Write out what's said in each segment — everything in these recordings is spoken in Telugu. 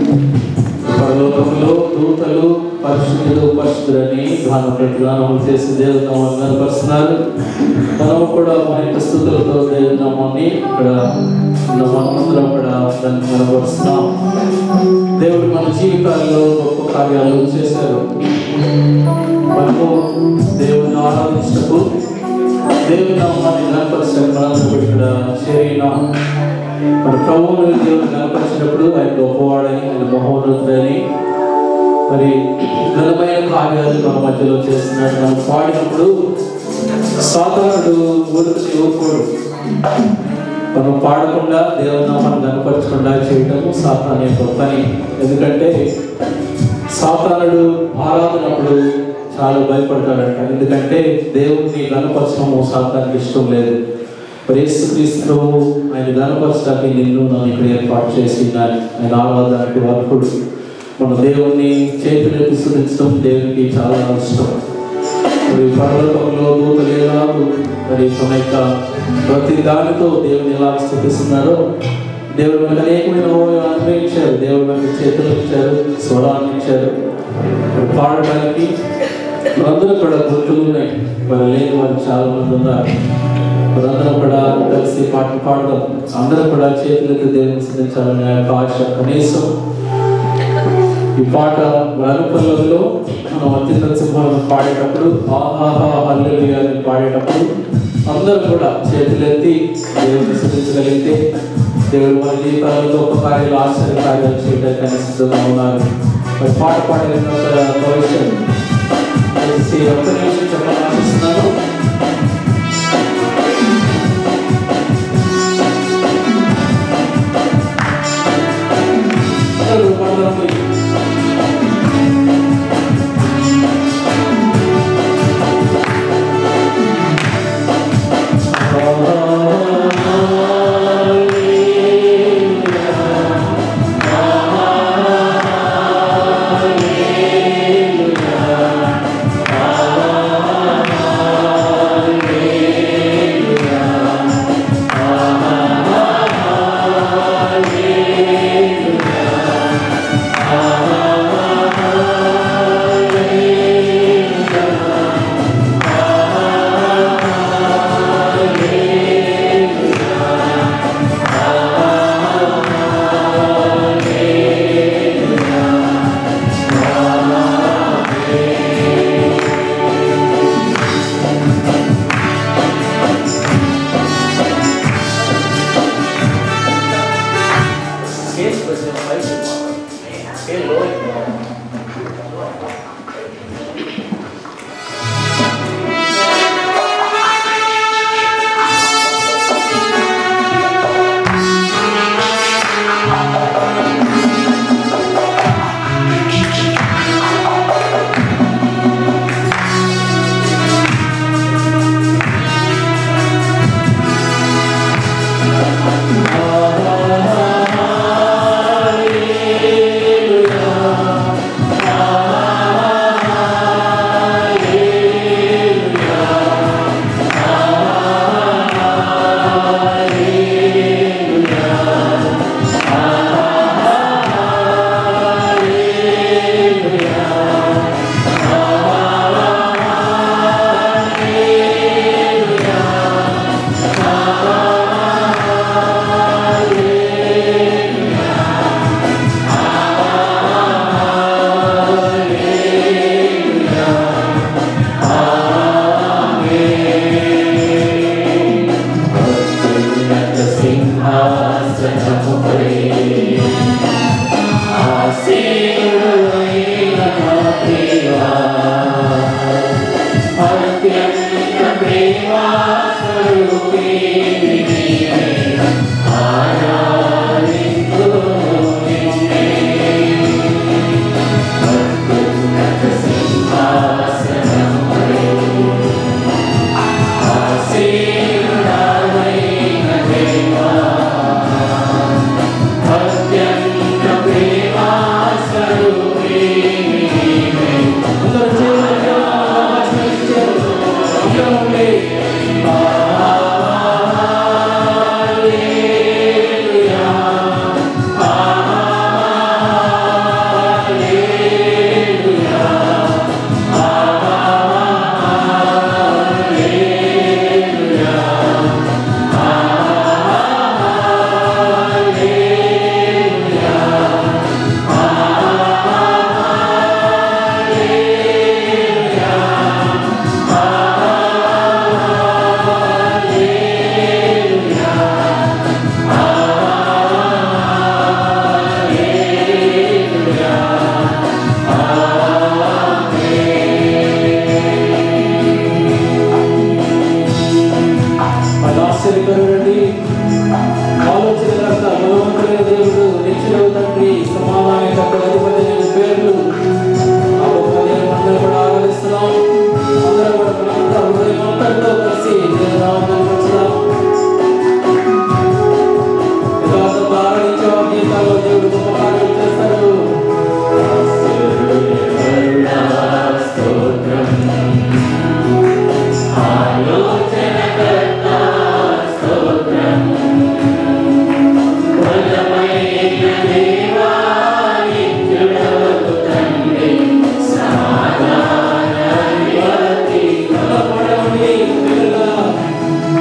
పరలోకంలో దూతలు పరిశుద్ధులు పరిశుద్ధులని గాన ప్రతిగానం చేసి దేవుని నామాన్ని కనపరుస్తున్నారు మనం కూడా మన యొక్క స్థుతులతో దేవుని నామాన్ని ఇక్కడ ఉన్న మనమందరం కూడా దాన్ని కనపరుస్తున్నాం దేవుడు మన జీవితాల్లో గొప్ప కార్యాలు చేశారు మనము దేవుని ఆరాధించటకు దేవుని నామాన్ని కనపరచడం మనం ఇక్కడ చేరినాం మన ప్రభువును దేవుడు కనపరిచినప్పుడు ఆయన గొప్పవాడని ఆయన మహోన్నతుడని మరి ఘనమైన కార్యాలు మన మధ్యలో చేస్తున్నాడు మనం పాడినప్పుడు సాధారణుడు ఊరికి యువకుడు మనం పాడకుండా దేవునామాన్ని కనపరచకుండా చేయటము సాతాన్ యొక్క పని ఎందుకంటే సాతానుడు ఆరాధనప్పుడు చాలా భయపడతాడంట ఎందుకంటే దేవుణ్ణి గనపరచడము సాతానికి ఇష్టం లేదు మరి యేసుక్రీస్తు ప్రభు ఆయన గనపరచడానికి నిన్ను నన్ను ఇక్కడ ఏర్పాటు చేసి ఉన్నాడు. ఆయన ఆరాధనకి వర్కుడు మన దేవుణ్ణి చేతులెత్తి స్థుతించడం దేవునికి చాలా ఇష్టం మరి పర్వతంలో దూతలు ఎలాగూ మరి తన యొక్క ప్రతి దానితో దేవుని ఎలా స్థుతిస్తున్నారో దేవుడు మనకు అనేకమైన ఓ- అనుగ్రహించారు దేవుడు మనకి చేతులు ఇచ్చారు స్వరాన్ని ఇచ్చారు మరి పాడడానికి మనందరూ కూడా గుర్తులు ఉన్నాయి మరి లేని వారు చాలా మంది ఉన్నారు మనందరం కూడా కలిసి పాటలు పాడదాం అందరం కూడా చేతులెత్తి దేవుని స్థుతించాలని ఆ యొక్క ఆశ కనీసం ఈ పాట అనుకూలంలో మనం అత్యంత సింహాలను పాడేటప్పుడు ఆహాహా హల్లెలూయా అని పాడేటప్పుడు అందరూ కూడా చేతులెత్తి దేవుని స్థుతించగలిగితే దేవుడు మన జీవితాలలో ఒక కార్యాలు ఆశ్చర్య కార్యాలు చేయడానికి సిద్ధంగా ఉన్నారు మరి పాట పాడిన భవిష్యత్ దయచేసి ఒక్క నిమిషం చెప్పాలని ఆశిస్తున్నాను అందరూ పాడదాం పోయి. Esse vai ser um país igual. Que louco. Hallelujah. శాంతి సమాధానకర్త అధిపతి అయిన పేర్లు ఆ గొప్ప దేవుని అందరూ కూడా ఆరాధిస్తున్నాం అందరూ కూడా మనంతా హృదయం అంతటితో కలిసి దేవుని నామమును కనపరుచుదాం. యథార్థంగా ఆరాధించే వారి జీవితాల్లో దేవుడు గొప్ప కార్యాలు చేస్తాడు అందరూ పాడండి. పిల్లగా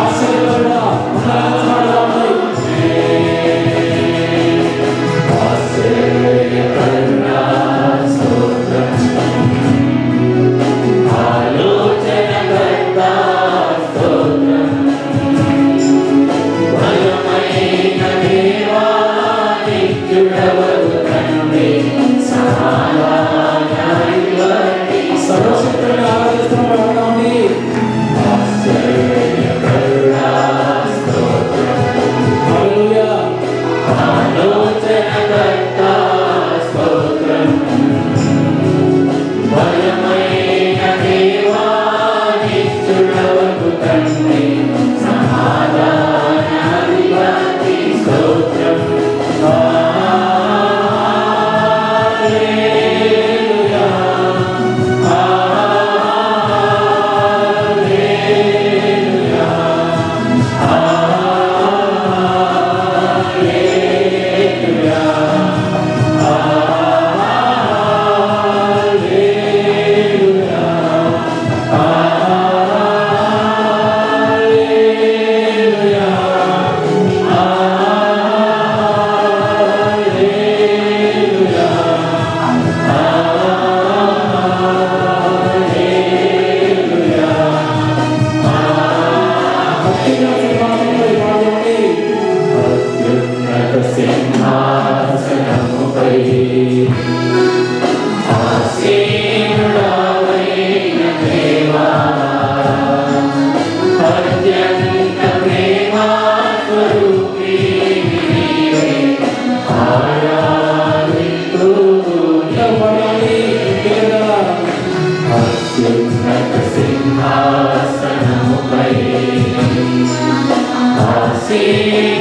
ఆశ్చర్యకరుడా ఆనందించబడదామని. సర్వశక్తుని ఆరాధిస్తున్నాం ఆరాధనని. హల్లెలూయా. భక్తిగా సింహాసనంపై పాల్గొని అందరూ పాడాలి. గట్టిగా. సింహాసనముపై ఆసీనుడవైన